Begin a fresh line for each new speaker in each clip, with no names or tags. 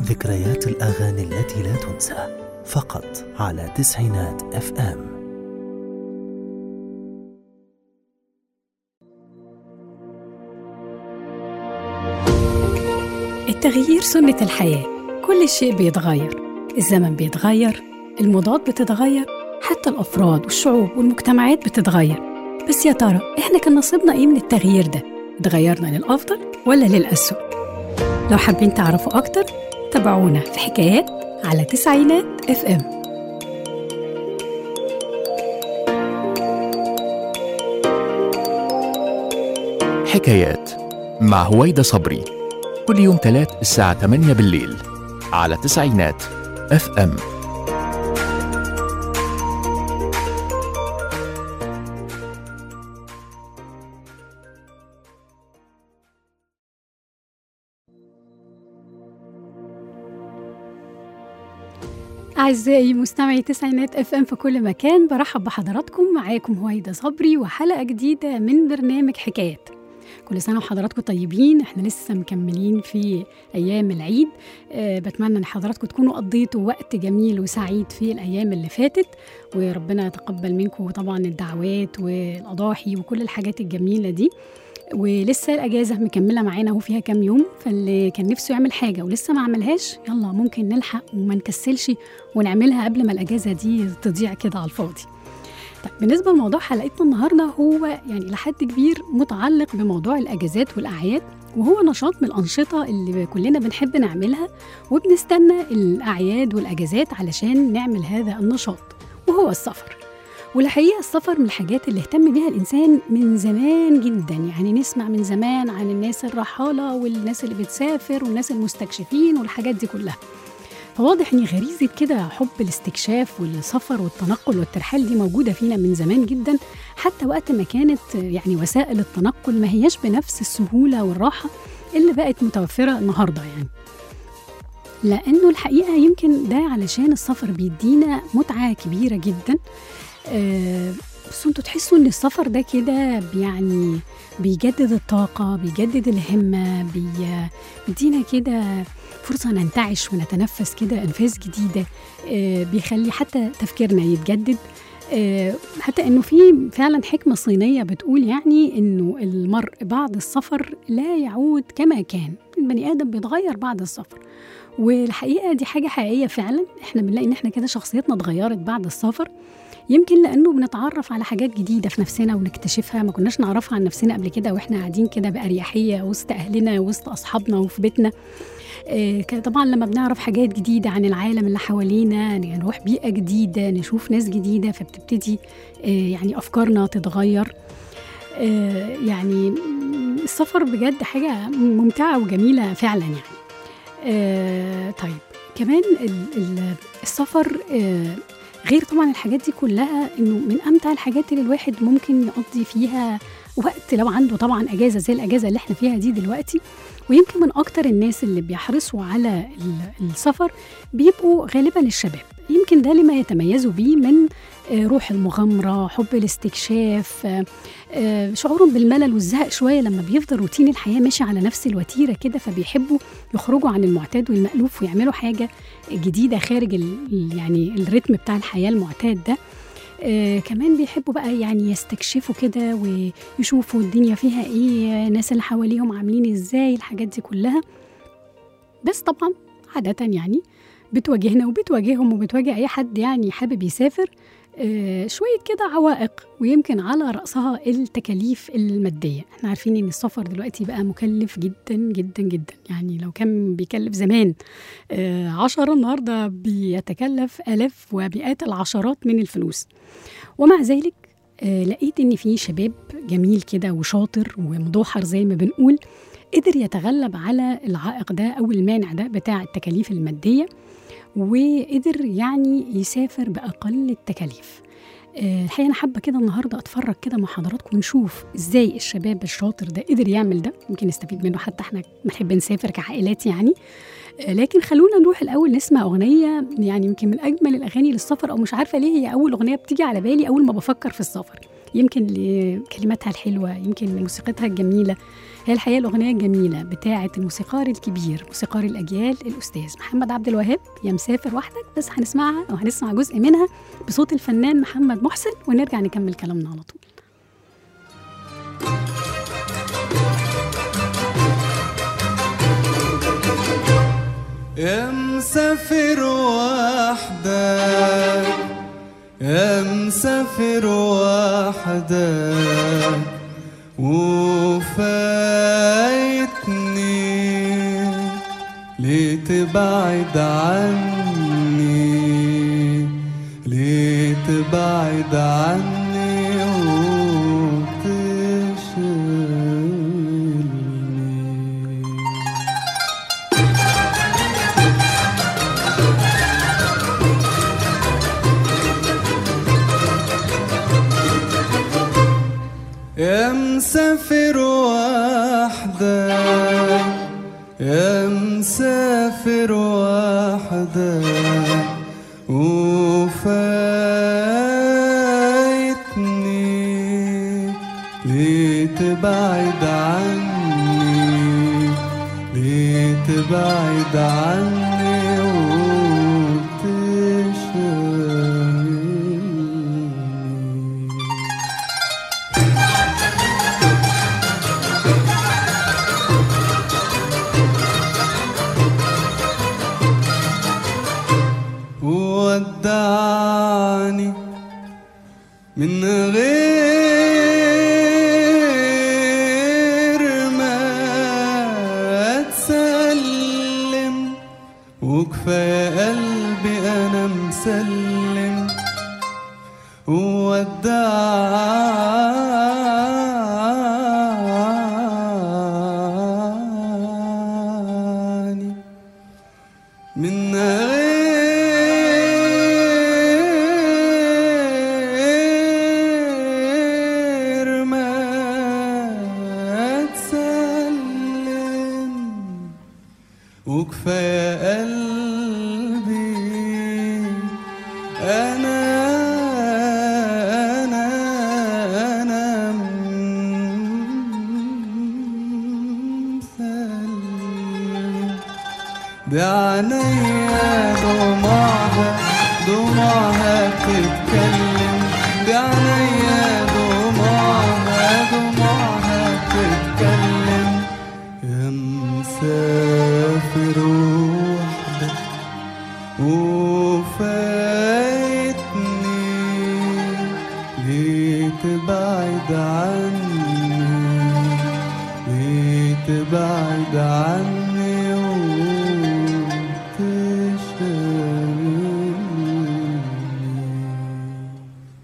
ذكريات الأغاني التي لا تنسى فقط على تسعينات اف ام
التغيير سنة الحياة كل شيء بيتغير الزمن بيتغير الموضات بتتغير حتى الأفراد والشعوب والمجتمعات بتتغير بس يا ترى إحنا كان نصيبنا إيه من التغيير ده؟ اتغيرنا للأفضل ولا للأسوأ؟ لو حابين تعرفوا أكتر تابعونا في حكايات على تسعينات اف ام
حكايات مع هويدا صبري كل يوم تلات الساعة 8 بالليل على تسعينات اف ام
أعزائي مستمعي تسعينات اف ام في كل مكان برحب بحضراتكم معاكم هويدا صبري وحلقة جديدة من برنامج حكايات كل سنة وحضراتكم طيبين احنا لسه مكملين في أيام العيد أه بتمنى ان حضراتكم تكونوا قضيتوا وقت جميل وسعيد في الأيام اللي فاتت وربنا يتقبل منكم طبعا الدعوات والأضاحي وكل الحاجات الجميلة دي ولسه الاجازه مكمله معانا اهو فيها كام يوم فاللي كان نفسه يعمل حاجه ولسه ما عملهاش يلا ممكن نلحق وما نكسلش ونعملها قبل ما الاجازه دي تضيع كده على الفاضي طيب بالنسبه لموضوع حلقتنا النهارده هو يعني لحد كبير متعلق بموضوع الاجازات والاعياد وهو نشاط من الأنشطة اللي كلنا بنحب نعملها وبنستنى الأعياد والأجازات علشان نعمل هذا النشاط وهو السفر والحقيقة السفر من الحاجات اللي اهتم بيها الإنسان من زمان جدا يعني نسمع من زمان عن الناس الرحالة والناس اللي بتسافر والناس المستكشفين والحاجات دي كلها فواضح ان غريزه كده حب الاستكشاف والسفر والتنقل والترحال دي موجوده فينا من زمان جدا حتى وقت ما كانت يعني وسائل التنقل ما هياش بنفس السهوله والراحه اللي بقت متوفره النهارده يعني لانه الحقيقه يمكن ده علشان السفر بيدينا متعه كبيره جدا آه بس انتوا تحسوا ان السفر ده كده يعني بيجدد الطاقة بيجدد الهمة بي بيدينا كده فرصة ننتعش ونتنفس كده أنفاس جديدة آه بيخلي حتى تفكيرنا يتجدد آه حتى انه في فعلا حكمه صينيه بتقول يعني انه المرء بعد السفر لا يعود كما كان البني ادم بيتغير بعد السفر والحقيقه دي حاجه حقيقيه فعلا احنا بنلاقي ان احنا كده شخصيتنا اتغيرت بعد السفر يمكن لانه بنتعرف على حاجات جديده في نفسنا ونكتشفها ما كناش نعرفها عن نفسنا قبل كده واحنا قاعدين كده باريحيه وسط اهلنا وسط اصحابنا وفي بيتنا آه طبعا لما بنعرف حاجات جديده عن العالم اللي حوالينا نروح بيئه جديده نشوف ناس جديده فبتبتدي آه يعني افكارنا تتغير آه يعني السفر بجد حاجه ممتعه وجميله فعلا يعني طيب كمان السفر غير طبعا الحاجات دي كلها انه من امتع الحاجات اللي الواحد ممكن يقضي فيها وقت لو عنده طبعا اجازه زي الاجازه اللي احنا فيها دي دلوقتي ويمكن من اكتر الناس اللي بيحرصوا على السفر بيبقوا غالبا الشباب يمكن ده لما يتميزوا بيه من روح المغامرة حب الاستكشاف شعورهم بالملل والزهق شوية لما بيفضل روتين الحياة ماشي على نفس الوتيرة كده فبيحبوا يخرجوا عن المعتاد والمألوف ويعملوا حاجة جديدة خارج يعني الريتم بتاع الحياة المعتاد ده آه كمان بيحبوا بقى يعني يستكشفوا كده ويشوفوا الدنيا فيها ايه الناس اللي حواليهم عاملين ازاي الحاجات دي كلها بس طبعا عادة يعني بتواجهنا وبتواجههم وبتواجه أي حد يعني حابب يسافر آه شوية كده عوائق ويمكن على رأسها التكاليف المادية احنا عارفين ان السفر دلوقتي بقى مكلف جدا جدا جدا يعني لو كان بيكلف زمان آه عشرة النهاردة بيتكلف آلاف ومئات العشرات من الفلوس ومع ذلك آه لقيت ان في شباب جميل كده وشاطر ومدوحر زي ما بنقول قدر يتغلب على العائق ده او المانع ده بتاع التكاليف الماديه وقدر يعني يسافر باقل التكاليف الحقيقه انا حابه كده النهارده اتفرج كده مع حضراتكم ونشوف ازاي الشباب الشاطر ده قدر يعمل ده يمكن نستفيد منه حتى احنا بنحب نسافر كعائلات يعني لكن خلونا نروح الاول نسمع اغنيه يعني يمكن من اجمل الاغاني للسفر او مش عارفه ليه هي اول اغنيه بتيجي على بالي اول ما بفكر في السفر يمكن لكلماتها الحلوة يمكن لموسيقتها الجميلة هي الحقيقة الأغنية الجميلة بتاعة الموسيقار الكبير موسيقار الأجيال الأستاذ محمد عبد الوهاب يا مسافر وحدك بس هنسمعها أو هنسمع جزء منها بصوت الفنان محمد محسن ونرجع نكمل كلامنا على طول
يا مسافر وحدك يا مسافر وحدك وفايتني ليه تبعد عني ليه تبعد عني وتشغلني يا مسافر وحدك يا مسافر وحدك وفايتني ليه تبعد عني ليه تبعد عني وتشغلني ودعني من غير ما تسلم وكفاية قلبي أنا مسلم ودعني من غير ما تسلم وكفاية قلبي أنا أنا أنا مسلم بعينيا دموعها دموعها بتتكلم بعينيا دموعها دموعها بتتكلم يا مسافر وحدك وفايتني ليه تبعد عني ليه تبعد عني وتشغلني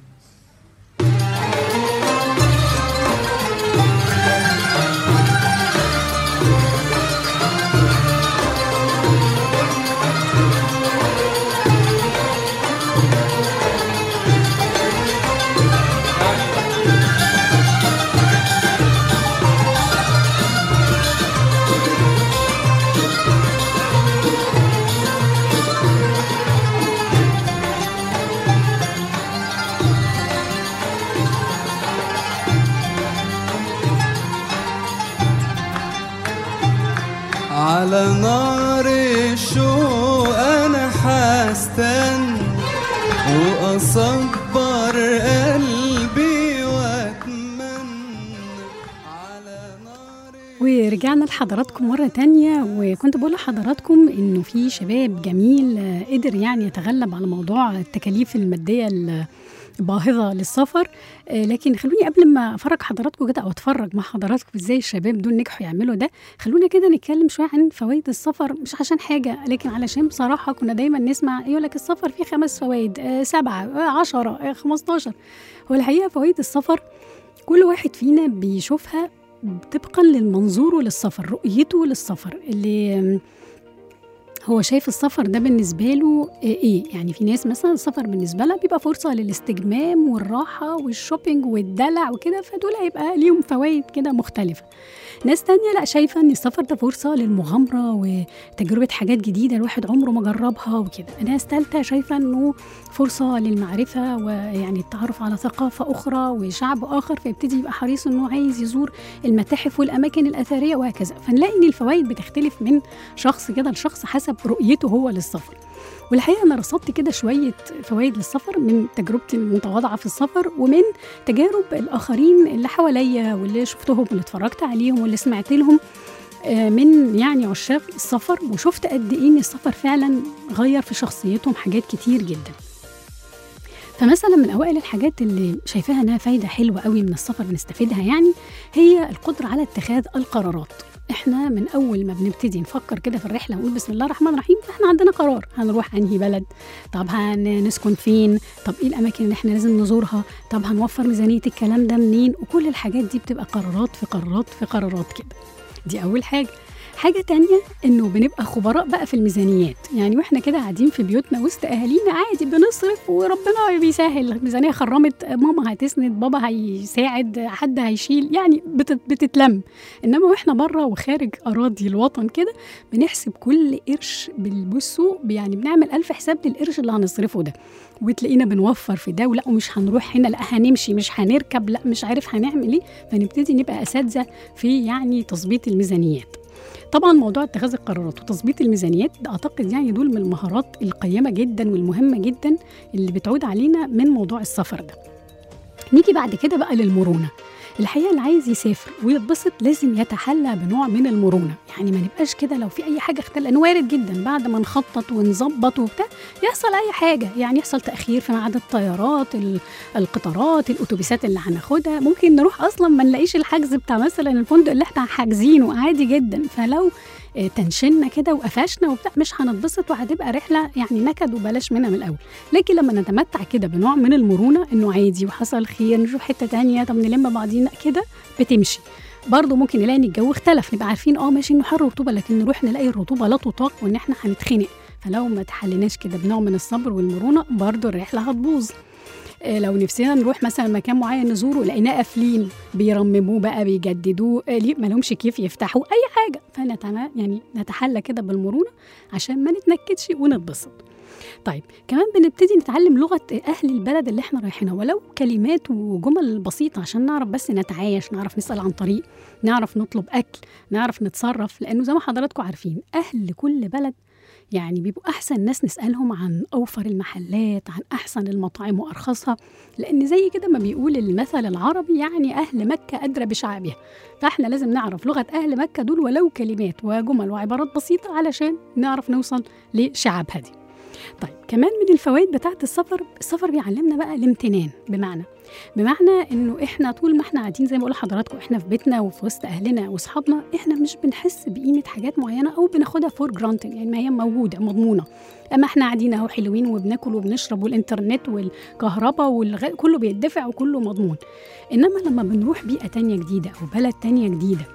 على نار الشوق انا حستنى واصبر قلبي واتمنى على نار
ورجعنا لحضراتكم مرة تانية وكنت بقول لحضراتكم إنه في شباب جميل آه، قدر يعني يتغلب على موضوع التكاليف المادية ال- الباهظة للسفر آه، لكن خلوني قبل ما أفرج حضراتكم كده أو أتفرج مع حضراتكم إزاي الشباب دول نجحوا يعملوا ده خلونا كده نتكلم شوية عن فوائد السفر مش عشان حاجة لكن علشان بصراحة كنا دايما نسمع يقول لك السفر فيه خمس فوائد آه، سبعة آه، عشرة آه، خمستاشر هو الحقيقة فوائد السفر كل واحد فينا بيشوفها طبقا للمنظور للسفر رؤيته للسفر اللي هو شايف السفر ده بالنسبة له إيه يعني في ناس مثلا السفر بالنسبة لها بيبقى فرصة للاستجمام والراحة والشوبينج والدلع وكده فدول هيبقى ليهم فوائد كده مختلفة ناس تانية لا شايفة إن السفر ده فرصة للمغامرة وتجربة حاجات جديدة الواحد عمره ما جربها وكده ناس تالتة شايفة إنه فرصة للمعرفة ويعني التعرف على ثقافة أخرى وشعب آخر فيبتدي يبقى حريص إنه عايز يزور المتاحف والأماكن الأثرية وهكذا فنلاقي إن الفوائد بتختلف من شخص كده لشخص حسب رؤيته هو للسفر والحقيقه انا رصدت كده شويه فوائد للسفر من تجربتي المتواضعه في السفر ومن تجارب الاخرين اللي حواليا واللي شفتهم واللي اتفرجت عليهم واللي سمعت لهم آه، من يعني عشاق السفر وشفت قد ايه ان السفر فعلا غير في شخصيتهم حاجات كتير جدا فمثلا من اوائل الحاجات اللي شايفاها انها فايده حلوه قوي من السفر بنستفيدها يعني هي القدره على اتخاذ القرارات احنا من اول ما بنبتدي نفكر كده في الرحله ونقول بسم الله الرحمن الرحيم احنا عندنا قرار هنروح انهي بلد طب هنسكن فين طب ايه الاماكن اللي احنا لازم نزورها طب هنوفر ميزانيه الكلام ده منين وكل الحاجات دي بتبقى قرارات في قرارات في قرارات كده دي اول حاجه حاجة تانية إنه بنبقى خبراء بقى في الميزانيات يعني وإحنا كده قاعدين في بيوتنا وسط أهالينا عادي بنصرف وربنا بيسهل الميزانية خرمت ماما هتسند بابا هيساعد حد هيشيل يعني بتت بتتلم إنما وإحنا بره وخارج أراضي الوطن كده بنحسب كل قرش بالبصوا يعني بنعمل ألف حساب للقرش اللي هنصرفه ده وتلاقينا بنوفر في ده ولا ومش هنروح هنا لا هنمشي مش هنركب لا مش عارف هنعمل ايه فنبتدي نبقى اساتذه في يعني تظبيط الميزانيات طبعا موضوع اتخاذ القرارات وتظبيط الميزانيات ده اعتقد يعني دول من المهارات القيمه جدا والمهمه جدا اللي بتعود علينا من موضوع السفر ده نيجي بعد كده بقى للمرونه الحقيقه اللي عايز يسافر ويتبسط لازم يتحلى بنوع من المرونه يعني ما نبقاش كده لو في اي حاجه اختل لانه وارد جدا بعد ما نخطط ونظبط وبتاع يحصل اي حاجه يعني يحصل تاخير في ميعاد الطيارات ال- القطارات الاتوبيسات اللي هناخدها ممكن نروح اصلا ما نلاقيش الحجز بتاع مثلا الفندق اللي احنا حاجزينه عادي جدا فلو آه، تنشنا كده وقفشنا وبتاع مش هنتبسط وهتبقى رحله يعني نكد وبلاش منها من الاول لكن لما نتمتع كده بنوع من المرونه انه عادي وحصل خير نشوف حته تانية طب نلم بعضينا كده بتمشي برضه ممكن نلاقي ان الجو اختلف نبقى عارفين اه ماشي انه حر رطوبه لكن نروح نلاقي الرطوبه لا تطاق وان احنا هنتخنق فلو ما تحليناش كده بنوع من الصبر والمرونه برضه الرحله هتبوظ آه، لو نفسنا نروح مثلا مكان معين نزوره لقيناه قافلين بيرمموه بقى بيجددوه آه، ليه ما لهمش كيف يفتحوا اي حاجه فنتما يعني نتحلى كده بالمرونه عشان ما نتنكدش ونتبسط طيب كمان بنبتدي نتعلم لغه اهل البلد اللي احنا رايحينها ولو كلمات وجمل بسيطه عشان نعرف بس نتعايش نعرف نسال عن طريق نعرف نطلب اكل نعرف نتصرف لانه زي ما حضراتكم عارفين اهل كل بلد يعني بيبقوا احسن ناس نسالهم عن اوفر المحلات عن احسن المطاعم وارخصها لان زي كده ما بيقول المثل العربي يعني اهل مكه ادرى بشعبها فاحنا لازم نعرف لغه اهل مكه دول ولو كلمات وجمل وعبارات بسيطه علشان نعرف نوصل لشعبها دي طيب كمان من الفوائد بتاعت السفر السفر بيعلمنا بقى الامتنان بمعنى بمعنى انه احنا طول ما احنا قاعدين زي ما بقول لحضراتكم احنا في بيتنا وفي وسط اهلنا واصحابنا احنا مش بنحس بقيمه حاجات معينه او بناخدها فور جرانتد يعني ما هي موجوده مضمونه اما احنا قاعدين اهو حلوين وبناكل وبنشرب والانترنت والكهرباء والغ... كله بيدفع وكله مضمون انما لما بنروح بيئه تانية جديده او بلد تانية جديده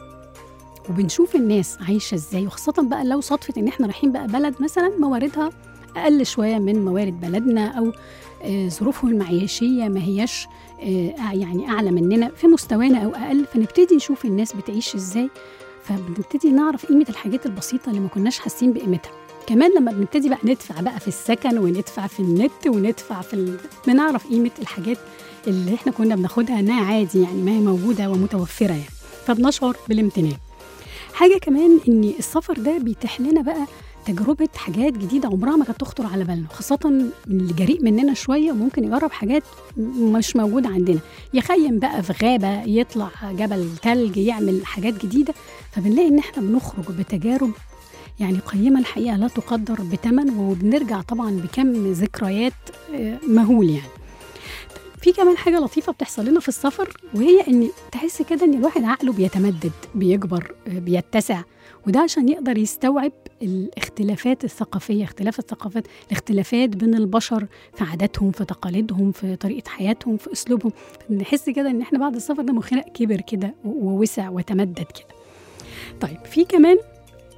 وبنشوف الناس عايشه ازاي وخاصه بقى لو صدفه ان احنا رايحين بقى بلد مثلا مواردها اقل شويه من موارد بلدنا او آه، ظروفهم المعيشيه ما هياش آه، يعني اعلى مننا في مستوانا او اقل فنبتدي نشوف الناس بتعيش ازاي فبنبتدي نعرف قيمه الحاجات البسيطه اللي ما كناش حاسين بقيمتها كمان لما بنبتدي بقى ندفع بقى في السكن وندفع في النت وندفع في ال... بنعرف قيمه الحاجات اللي احنا كنا بناخدها انها عادي يعني ما هي موجوده ومتوفره يعني فبنشعر بالامتنان حاجه كمان ان السفر ده بيتيح لنا بقى تجربة حاجات جديدة عمرها ما كانت تخطر على بالنا خاصة من اللي جريء مننا شوية ممكن يجرب حاجات م- مش موجودة عندنا يخيم بقى في غابة يطلع جبل تلج يعمل حاجات جديدة فبنلاقي إن إحنا بنخرج بتجارب يعني قيمة الحقيقة لا تقدر بثمن وبنرجع طبعا بكم ذكريات آه، مهول يعني في كمان حاجة لطيفة بتحصل لنا في السفر وهي إن تحس كده إن الواحد عقله بيتمدد بيكبر آه، بيتسع وده عشان يقدر يستوعب الاختلافات الثقافية اختلاف الثقافات الاختلافات بين البشر في عاداتهم في تقاليدهم في طريقة حياتهم في أسلوبهم نحس كده إن إحنا بعد السفر ده مخنا كبر كده و- ووسع وتمدد كده طيب في كمان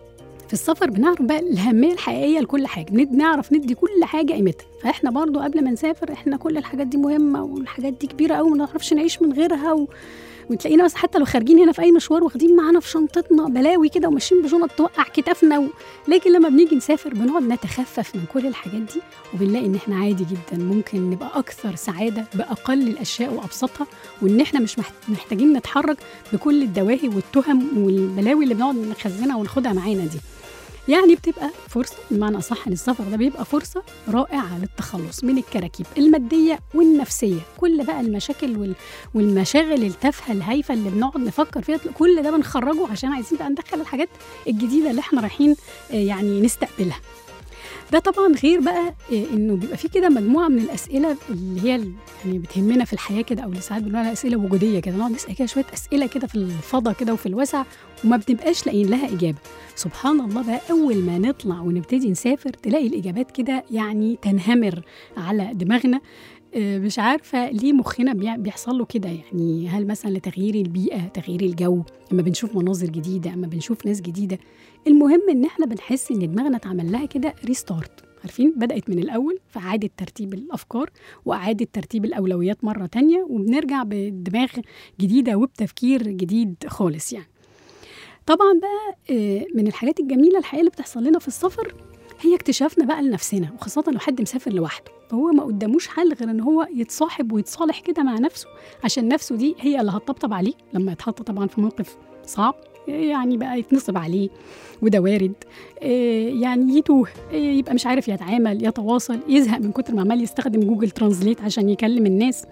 في السفر بنعرف بقى الأهمية الحقيقية لكل حاجة بن- بنعرف ندي كل حاجة قيمتها فإحنا برضو قبل ما نسافر إحنا كل الحاجات دي مهمة والحاجات دي كبيرة أوي ما نعرفش نعيش من غيرها و... وتلاقينا بس حتى لو خارجين هنا في أي مشوار واخدين معانا في شنطتنا بلاوي كده وماشيين بشنط توقع كتافنا و... لكن لما بنيجي نسافر بنقعد نتخفف من كل الحاجات دي وبنلاقي إن إحنا عادي جدا ممكن نبقى أكثر سعادة بأقل الأشياء وأبسطها وإن إحنا مش محت- محتاجين نتحرك بكل الدواهي والتهم والبلاوي اللي بنقعد نخزنها وناخدها معانا دي يعني بتبقى فرصة بمعنى أصح إن السفر ده بيبقى فرصة رائعة للتخلص من الكراكيب المادية والنفسية كل بقى المشاكل وال... والمشاغل التافهة الهايفة اللي بنقعد نفكر فيها كل ده بنخرجه عشان عايزين بقى ندخل الحاجات الجديدة اللي احنا رايحين آه، يعني نستقبلها ده طبعا غير بقى آه، انه بيبقى في كده مجموعه من الاسئله اللي هي ال- يعني بتهمنا في الحياه كده او اللي ساعات بنقول عليها اسئله وجوديه كده نقعد نسال كده شويه اسئله كده في الفضا كده وفي الوسع وما بنبقاش لاقيين لها اجابه سبحان الله بقى اول ما نطلع ونبتدي نسافر تلاقي الاجابات كده يعني تنهمر على دماغنا آه، مش عارفه ليه مخنا بيع- بيحصل له كده يعني هل مثلا لتغيير البيئه تغيير الجو اما بنشوف مناظر جديده اما بنشوف ناس جديده المهم ان احنا بنحس ان دماغنا اتعمل لها كده ريستارت عارفين بدأت من الأول فإعادة ترتيب الأفكار وإعادة ترتيب الأولويات مرة تانية وبنرجع بدماغ جديدة وبتفكير جديد خالص يعني طبعا بقى آه، من الحاجات الجميلة الحقيقة اللي بتحصل لنا في السفر هي اكتشافنا بقى لنفسنا وخاصة لو حد مسافر لوحده فهو ما قداموش حل غير ان هو يتصاحب ويتصالح كده مع نفسه عشان نفسه دي هي اللي هتطبطب عليه لما يتحط طبعا في موقف صعب يعني بقى يتنصب عليه وده وارد آه، يعني يتوه آه، يبقى مش عارف يتعامل يتواصل يزهق من كتر ما عمال يستخدم جوجل ترانزليت عشان يكلم الناس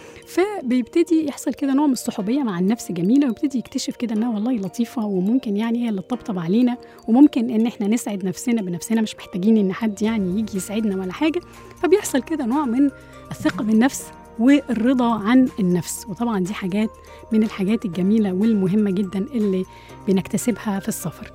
فبيبتدي يحصل كده نوع من الصحوبيه مع النفس جميله ويبتدي يكتشف كده انها والله لطيفه وممكن يعني هي اللي تطبطب علينا وممكن ان احنا نسعد نفسنا بنفسنا مش محتاجين ان حد يعني يجي يسعدنا ولا حاجه فبيحصل كده نوع من الثقه بالنفس والرضا عن النفس وطبعا دي حاجات من الحاجات الجميله والمهمه جدا اللي بنكتسبها في السفر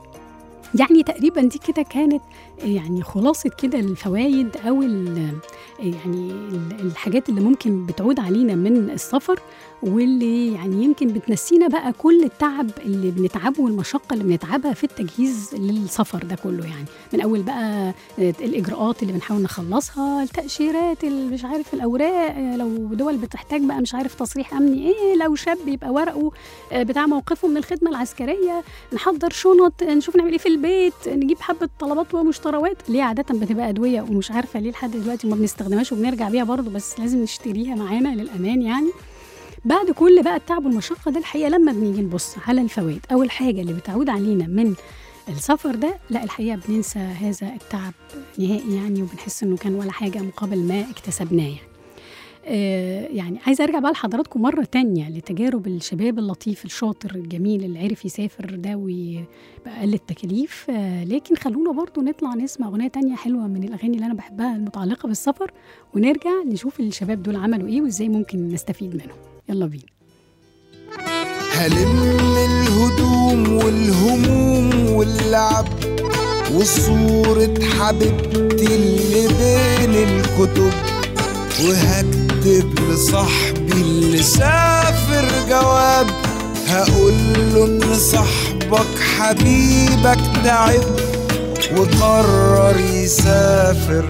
يعني تقريبا دي كده كانت يعني خلاصة كده الفوائد أو ال- يعني ال- الحاجات اللي ممكن بتعود علينا من السفر واللي يعني يمكن بتنسينا بقى كل التعب اللي بنتعبه والمشقة اللي بنتعبها في التجهيز للسفر ده كله يعني من أول بقى الإجراءات اللي بنحاول نخلصها التأشيرات اللي مش عارف الأوراق لو دول بتحتاج بقى مش عارف تصريح أمني إيه لو شاب يبقى ورقه بتاع موقفه من الخدمة العسكرية نحضر شنط نشوف نعمل ايه في البيت نجيب حبه طلبات ومشتروات ليه عاده بتبقى ادويه ومش عارفه ليه لحد دلوقتي ما بنستخدمهاش وبنرجع بيها برضه بس لازم نشتريها معانا للامان يعني بعد كل بقى التعب والمشقه ده الحقيقه لما بنيجي نبص على الفوائد او الحاجه اللي بتعود علينا من السفر ده لا الحقيقه بننسى هذا التعب نهائي يعني وبنحس انه كان ولا حاجه مقابل ما اكتسبناه يعني. آه، يعني عايزه ارجع بقى لحضراتكم مره تانية لتجارب الشباب اللطيف الشاطر الجميل اللي عرف يسافر ده وبأقل التكاليف آه، لكن خلونا برضو نطلع نسمع اغنيه تانية حلوه من الاغاني اللي انا بحبها المتعلقه بالسفر ونرجع نشوف الشباب دول عملوا ايه وازاي ممكن نستفيد منهم يلا بينا
هلم الهدوم والهموم واللعب وصورة حبيبتي اللي بين الكتب وهكتب لصاحبي اللي سافر جواب هقول له ان صاحبك حبيبك تعب وقرر يسافر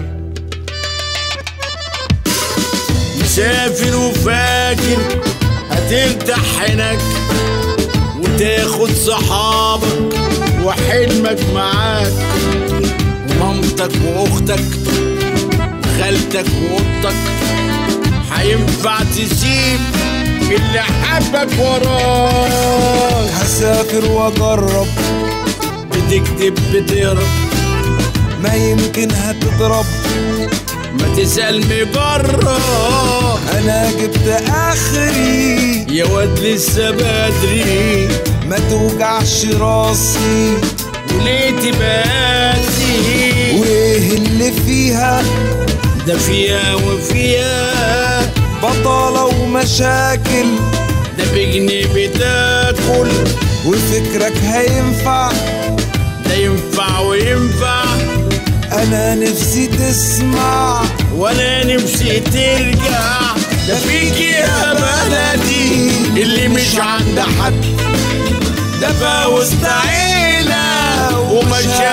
مسافر وفاكر هترتاح هناك وتاخد صحابك وحلمك معاك ومامتك واختك وخالتك واختك هينفع تسيب اللي حبك وراك
هسافر واجرب
بتكتب بتقرا
ما يمكن هتضرب
ما تسأل مجرب
انا جبت اخري
يا واد لسه بدري
ما توجعش راسي
وليه تباتي
وايه اللي فيها
ده فيها وفيها
بطالة ومشاكل
ده بجنيه بتاكل
وفكرك هينفع
ده ينفع وينفع
انا نفسي تسمع
وانا نفسي ترجع ده فيك يا بلدي اللي مش عند حد ده في وسط عيلة ومش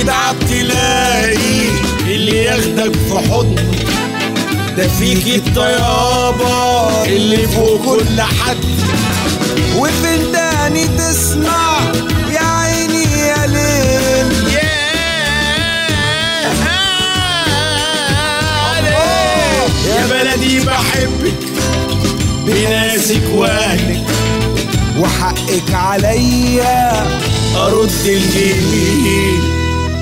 تتعب تلاقي اللي ياخدك في حضنه ده فيك الطيابة اللي فوق كل حد
وفي تاني تسمع يا عيني يا ليل
يا بلدي بحبك بناسك واهلك
وحقك عليا
ارد الجميل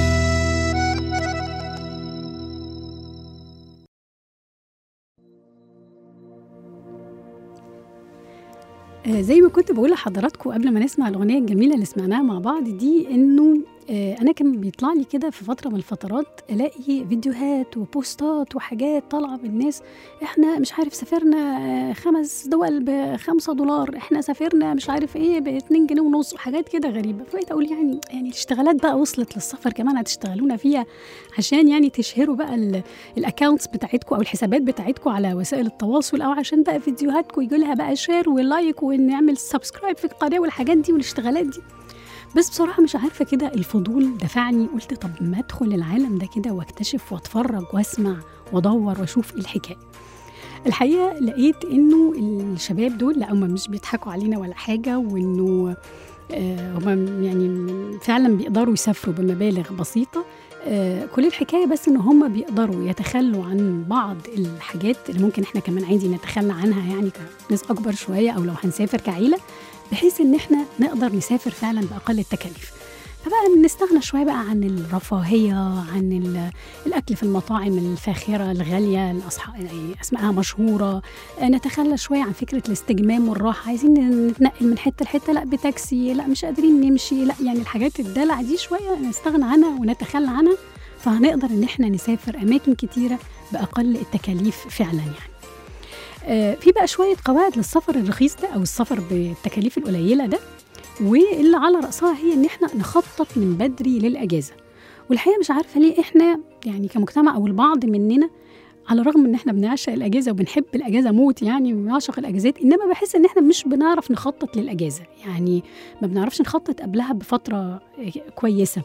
آه، زي ما كنت بقول لحضراتكم قبل ما نسمع الاغنيه الجميله اللي سمعناها مع بعض دي انه آه، انا كان بيطلع لي كده في فتره من الفترات الاقي فيديوهات وبوستات وحاجات طالعه من الناس احنا مش عارف سافرنا آه، خمس دول بخمسة دولار احنا سافرنا مش عارف ايه ب 2 جنيه ونص وحاجات كده غريبه فبقيت اقول يعني يعني الاشتغالات بقى وصلت للسفر كمان هتشتغلونا فيها عشان يعني تشهروا بقى ال- الاكونتس بتاعتكم او الحسابات بتاعتكم على وسائل التواصل او عشان بقى فيديوهاتكم يجي لها بقى شير ولايك ونعمل سبسكرايب في القناه والحاجات دي والاشتغالات دي بس بصراحه مش عارفه كده الفضول دفعني قلت طب ما ادخل العالم ده كده واكتشف واتفرج واسمع وادور واشوف ايه الحكايه الحقيقه لقيت انه الشباب دول لا هم مش بيضحكوا علينا ولا حاجه وانه آه، هم يعني فعلا بيقدروا يسافروا بمبالغ بسيطه آه، كل الحكايه بس ان هم بيقدروا يتخلوا عن بعض الحاجات اللي ممكن احنا كمان عادي نتخلى عنها يعني كناس اكبر شويه او لو هنسافر كعيله بحيث ان احنا نقدر نسافر فعلا باقل التكاليف فبقى نستغنى شويه بقى عن الرفاهيه عن ال- الاكل في المطاعم الفاخره الغاليه الأصح... يعني اسمائها مشهوره آه، نتخلى شويه عن فكره الاستجمام والراحه عايزين نتنقل من حته لحته لا بتاكسي لا مش قادرين نمشي لا يعني الحاجات الدلع دي شويه نستغنى عنها ونتخلى عنها فهنقدر ان احنا نسافر اماكن كتيره باقل التكاليف فعلا يعني آه، في بقى شويه قواعد للسفر الرخيص ده او السفر بالتكاليف القليله ده واللي على راسها هي ان احنا نخطط من بدري للاجازه والحقيقه مش عارفه ليه احنا يعني كمجتمع او البعض مننا على الرغم ان احنا بنعشق الاجازه وبنحب الاجازه موت يعني وبنعشق الاجازات انما بحس ان احنا مش بنعرف نخطط للاجازه يعني ما بنعرفش نخطط قبلها بفتره كويسه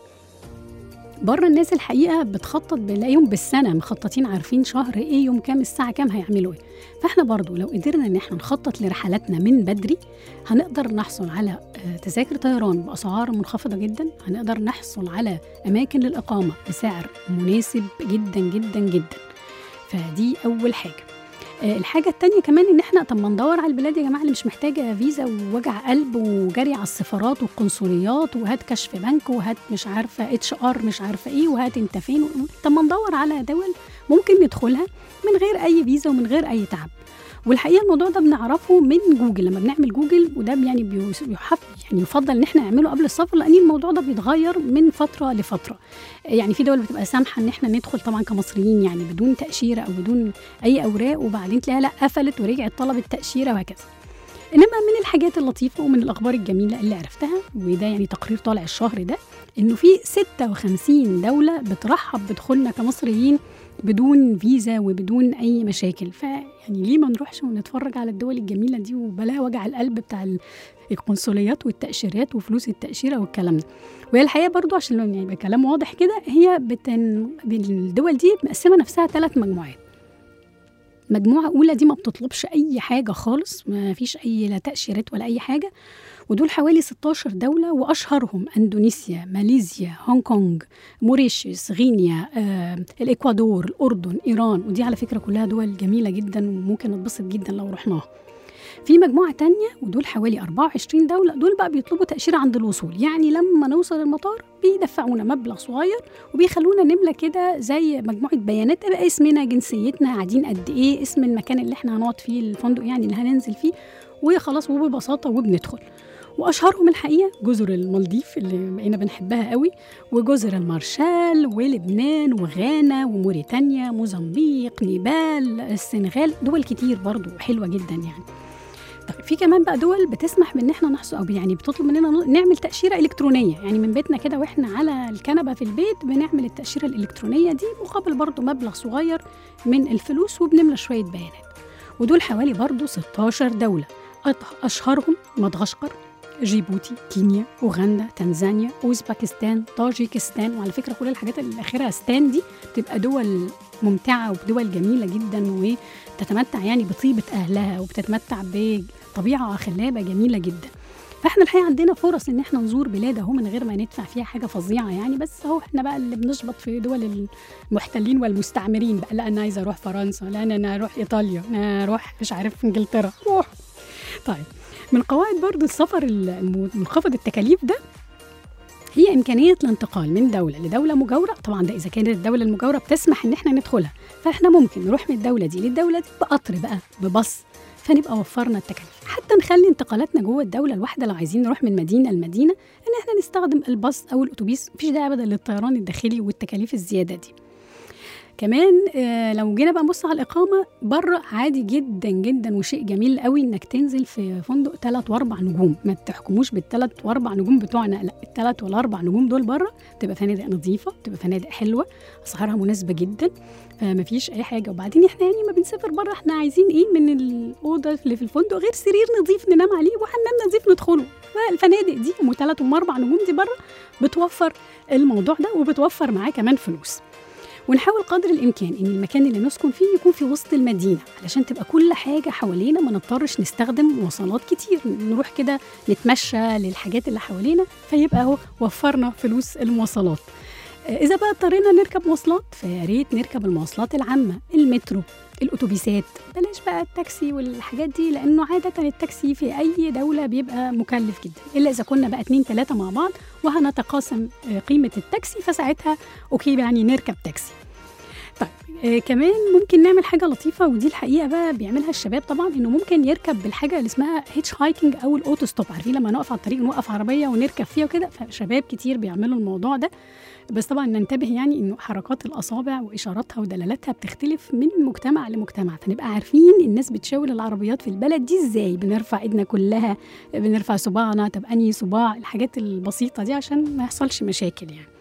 بره الناس الحقيقه بتخطط بنلاقيهم بالسنه مخططين عارفين شهر ايه يوم كام الساعه كام هيعملوا ايه فاحنا برضو لو قدرنا ان احنا نخطط لرحلاتنا من بدري هنقدر نحصل على آه، تذاكر طيران باسعار منخفضه جدا هنقدر نحصل على اماكن للاقامه بسعر مناسب جدا جدا جدا فدي اول حاجه آه، الحاجة التانية كمان إن إحنا طب ما ندور على البلاد يا جماعة اللي مش محتاجة فيزا ووجع قلب وجري على السفارات والقنصليات وهات كشف بنك وهات مش عارفة اتش ار مش عارفة إيه وهات أنت فين طب ما ندور على دول ممكن ندخلها من غير أي فيزا ومن غير أي تعب والحقيقه الموضوع ده بنعرفه من جوجل لما بنعمل جوجل وده يعني بيوس- بيحف يعني يفضل ان احنا نعمله قبل السفر لان الموضوع ده بيتغير من فتره لفتره يعني في دول بتبقى سامحه ان احنا ندخل طبعا كمصريين يعني بدون تاشيره او بدون اي اوراق وبعدين تلاقيها لا قفلت ورجعت طلبت تاشيره وهكذا انما من الحاجات اللطيفه ومن الاخبار الجميله اللي عرفتها وده يعني تقرير طالع الشهر ده انه في 56 دوله بترحب بدخولنا كمصريين بدون فيزا وبدون اي مشاكل فيعني ليه ما نروحش ونتفرج على الدول الجميله دي وبلاها وجع القلب بتاع ال- القنصليات والتاشيرات وفلوس التاشيره والكلام ده وهي الحقيقه برضو عشان لو يعني يبقى كلام واضح كده هي بتن... الدول دي مقسمه نفسها ثلاث مجموعات مجموعة أولى دي ما بتطلبش أي حاجة خالص ما فيش أي لا تأشيرات ولا أي حاجة ودول حوالي 16 دولة وأشهرهم أندونيسيا ماليزيا هونج كونج موريشيوس غينيا آه، الإكوادور الأردن إيران ودي على فكرة كلها دول جميلة جدا وممكن نتبسط جدا لو رحناها في مجموعة تانية ودول حوالي 24 دولة دول بقى بيطلبوا تأشيرة عند الوصول يعني لما نوصل المطار بيدفعونا مبلغ صغير وبيخلونا نملى كده زي مجموعة بيانات تبقى اسمنا جنسيتنا قاعدين قد ايه اسم المكان اللي احنا هنقعد فيه الفندق يعني اللي هننزل فيه وخلاص وببساطة وبندخل واشهرهم الحقيقه جزر المالديف اللي بقينا بنحبها قوي وجزر المارشال ولبنان وغانا وموريتانيا موزمبيق نيبال السنغال دول كتير برضو حلوه جدا يعني طيب في كمان بقى دول بتسمح بان احنا نحصل او يعني بتطلب مننا نعمل تاشيره الكترونيه يعني من بيتنا كده واحنا على الكنبه في البيت بنعمل التاشيره الالكترونيه دي مقابل برضو مبلغ صغير من الفلوس وبنملى شويه بيانات ودول حوالي برضو 16 دوله أط- اشهرهم مدغشقر جيبوتي كينيا اوغندا تنزانيا اوزباكستان طاجيكستان وعلى فكره كل الحاجات اللي اخرها ستان دي بتبقى دول ممتعه ودول جميله جدا وتتمتع يعني بطيبه اهلها وبتتمتع بطبيعه خلابه جميله جدا فاحنا الحقيقه عندنا فرص ان احنا نزور بلاد اهو من غير ما ندفع فيها حاجه فظيعه يعني بس اهو احنا بقى اللي بنشبط في دول المحتلين والمستعمرين بقى لا انا عايزه اروح فرنسا لا انا أنا اروح ايطاليا انا اروح مش عارف انجلترا روح طيب من قواعد برضو السفر المنخفض التكاليف ده هي إمكانية الانتقال من دولة لدولة مجاورة طبعا ده إذا كانت الدولة المجاورة بتسمح إن إحنا ندخلها فإحنا ممكن نروح من الدولة دي للدولة دي بقطر بقى ببص فنبقى وفرنا التكاليف حتى نخلي انتقالاتنا جوه الدولة الواحدة لو عايزين نروح من مدينة لمدينة إن إحنا نستخدم الباص أو الأتوبيس مفيش داعي أبدا للطيران الداخلي والتكاليف الزيادة دي كمان آه، لو جينا بقى نبص على الإقامة بره عادي جدا جدا وشيء جميل قوي إنك تنزل في فندق ثلاث وأربع نجوم ما تحكموش بالثلاث وأربع نجوم بتوعنا لا الثلاث والأربع نجوم دول بره بتبقى فنادق نظيفة بتبقى فنادق حلوة أسعارها مناسبة جدا فما فيش أي حاجة وبعدين إحنا يعني ما بنسافر بره إحنا عايزين إيه من الأوضة اللي في الفندق غير سرير نظيف ننام عليه وحمام نظيف ندخله فالفنادق دي أم ثلاث وأم أربع نجوم دي بره بتوفر الموضوع ده وبتوفر معاه كمان فلوس ونحاول قدر الامكان ان المكان اللي نسكن فيه يكون في وسط المدينه علشان تبقى كل حاجه حوالينا ما نضطرش نستخدم مواصلات كتير نروح كده نتمشى للحاجات اللي حوالينا فيبقى اهو وفرنا فلوس المواصلات آه، اذا بقى اضطرينا نركب مواصلات فيا ريت نركب المواصلات العامه المترو الاتوبيسات بلاش بقى التاكسي والحاجات دي لانه عاده التاكسي في اي دوله بيبقى مكلف جدا الا اذا كنا بقى اتنين تلاته مع بعض وهنتقاسم آه، قيمه التاكسي فساعتها اوكي يعني نركب تاكسي طيب آه كمان ممكن نعمل حاجه لطيفه ودي الحقيقه بقى بيعملها الشباب طبعا انه ممكن يركب بالحاجه اللي اسمها هيتش هايكنج او الاوتو ستوب عارفين لما نقف على الطريق نوقف عربيه ونركب فيها وكده فشباب كتير بيعملوا الموضوع ده بس طبعا ننتبه يعني انه حركات الاصابع واشاراتها ودلالاتها بتختلف من مجتمع لمجتمع فنبقى عارفين الناس بتشاور العربيات في البلد دي ازاي بنرفع ايدنا كلها بنرفع صباعنا طب انهي صباع الحاجات البسيطه دي عشان ما يحصلش مشاكل يعني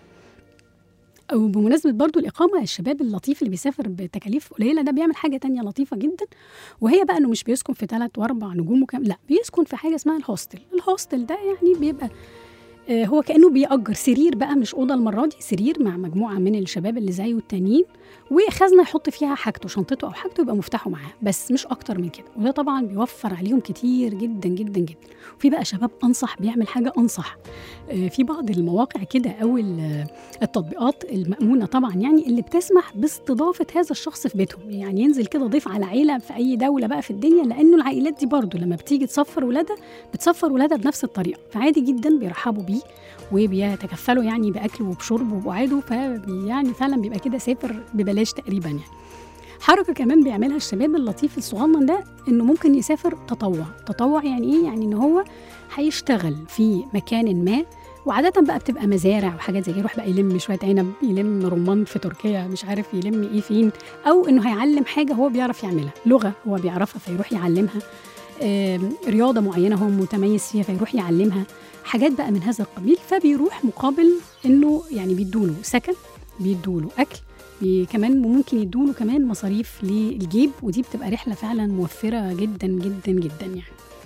وبمناسبة برضو الإقامة الشباب اللطيف اللي بيسافر بتكاليف قليلة ده بيعمل حاجة تانية لطيفة جدا وهي بقى إنه مش بيسكن في ثلاث وأربع نجوم وكام لا بيسكن في حاجة اسمها الهوستل الهوستل ده يعني بيبقى آه، هو كانه بيأجر سرير بقى مش اوضه المره دي سرير مع مجموعه من الشباب اللي زيه التانيين وخزنه يحط فيها حاجته شنطته او حاجته يبقى مفتاحه معاه بس مش اكتر من كده وده طبعا بيوفر عليهم كتير جدا جدا جدا وفي بقى شباب انصح بيعمل حاجه انصح آه، في بعض المواقع كده او ال- التطبيقات المأمونة طبعا يعني اللي بتسمح باستضافة هذا الشخص في بيتهم يعني ينزل كده ضيف على عيلة في أي دولة بقى في الدنيا لأنه العائلات دي برضو لما بتيجي تصفر ولادها بتصفر ولادها بنفس الطريقة فعادي جدا بيرحبوا بيه وبيتكفلوا يعني بأكل وبشرب وبقعده فيعني فعلا بيبقى كده سافر ببلاش تقريبا يعني حركة كمان بيعملها الشباب اللطيف الصغنن ده انه ممكن يسافر تطوع تطوع يعني ايه يعني ان هو هيشتغل في مكان ما وعادة بقى بتبقى مزارع وحاجات زي كده يروح بقى يلم شوية عنب يلم رمان في تركيا مش عارف يلم ايه فين او انه هيعلم حاجة هو بيعرف يعملها لغة هو بيعرفها فيروح يعلمها آم، رياضة معينة هو متميز فيها فيروح يعلمها حاجات بقى من هذا القبيل فبيروح مقابل انه يعني بيدوله سكن بيدوله اكل بي كمان ممكن يدوله كمان مصاريف للجيب ودي بتبقى رحله فعلا موفره جدا جدا جدا يعني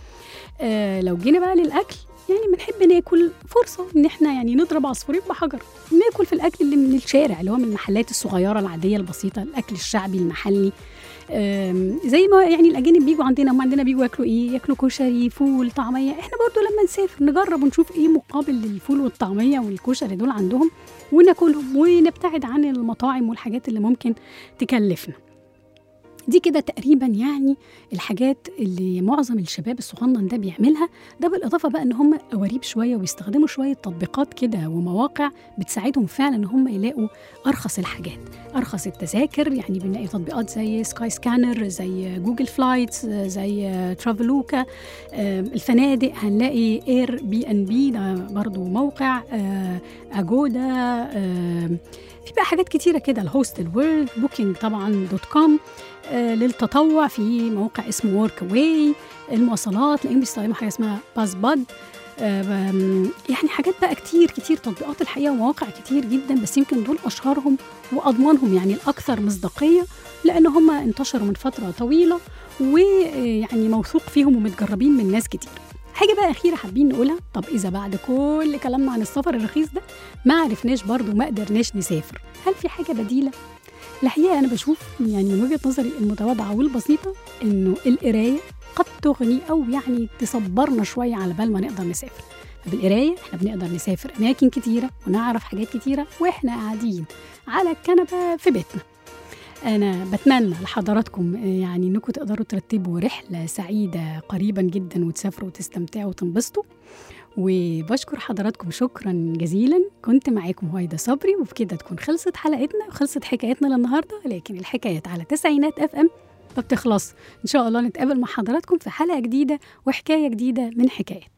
آه لو جينا بقى للاكل يعني بنحب ناكل فرصه ان احنا يعني نضرب عصفورين بحجر ناكل في الاكل اللي من الشارع اللي هو من المحلات الصغيره العاديه البسيطه الاكل الشعبي المحلي آم، زي ما يعني الاجانب بيجوا عندنا هم عندنا بيجوا ياكلوا ايه ياكلوا كشري فول طعميه احنا برضو لما نسافر نجرب ونشوف ايه مقابل للفول والطعميه والكشري دول عندهم وناكلهم ونبتعد عن المطاعم والحاجات اللي ممكن تكلفنا دي كده تقريبا يعني الحاجات اللي معظم الشباب الصغنن ده بيعملها ده بالاضافه بقى ان هم قواريب شويه وبيستخدموا شويه تطبيقات كده ومواقع بتساعدهم فعلا ان هم يلاقوا ارخص الحاجات ارخص التذاكر يعني بنلاقي تطبيقات زي سكاي سكانر زي جوجل فلايتس زي ترافلوكا الفنادق هنلاقي اير بي ان بي ده برضو موقع آه، اجودا آه، في بقى حاجات كتيره كده الهوستل وورلد بوكينج طبعا دوت كوم آه، للتطوع في موقع اسمه ورك اواي المواصلات تلاقيهم بيستخدموا حاجه اسمها باس باد آه، بم- يعني حاجات بقى كتير كتير تطبيقات الحقيقه ومواقع كتير جدا بس يمكن دول اشهرهم واضمنهم يعني الاكثر مصداقيه لان هم انتشروا من فتره طويله ويعني موثوق فيهم ومتجربين من ناس كتير حاجة بقى أخيرة حابين نقولها طب إذا بعد كل كلامنا عن السفر الرخيص ده ما عرفناش برضو ما قدرناش نسافر هل في حاجة بديلة؟ الحقيقة أنا بشوف يعني من وجهة نظري المتواضعة والبسيطة إنه القراية قد تغني أو يعني تصبرنا شوية على بال ما نقدر نسافر بالقراية احنا بنقدر نسافر أماكن كتيرة ونعرف حاجات كتيرة واحنا قاعدين على الكنبة في بيتنا أنا بتمنى لحضراتكم آه، يعني إنكم تقدروا ترتبوا رحلة سعيدة قريبا جدا وتسافروا وتستمتعوا وتنبسطوا وبشكر حضراتكم شكرا جزيلا كنت معاكم هويدا صبري وبكده تكون خلصت حلقتنا وخلصت حكايتنا للنهارده لكن الحكايات على تسعينات اف ام ما بتخلص ان شاء الله نتقابل مع حضراتكم في حلقه جديده وحكايه جديده من حكايات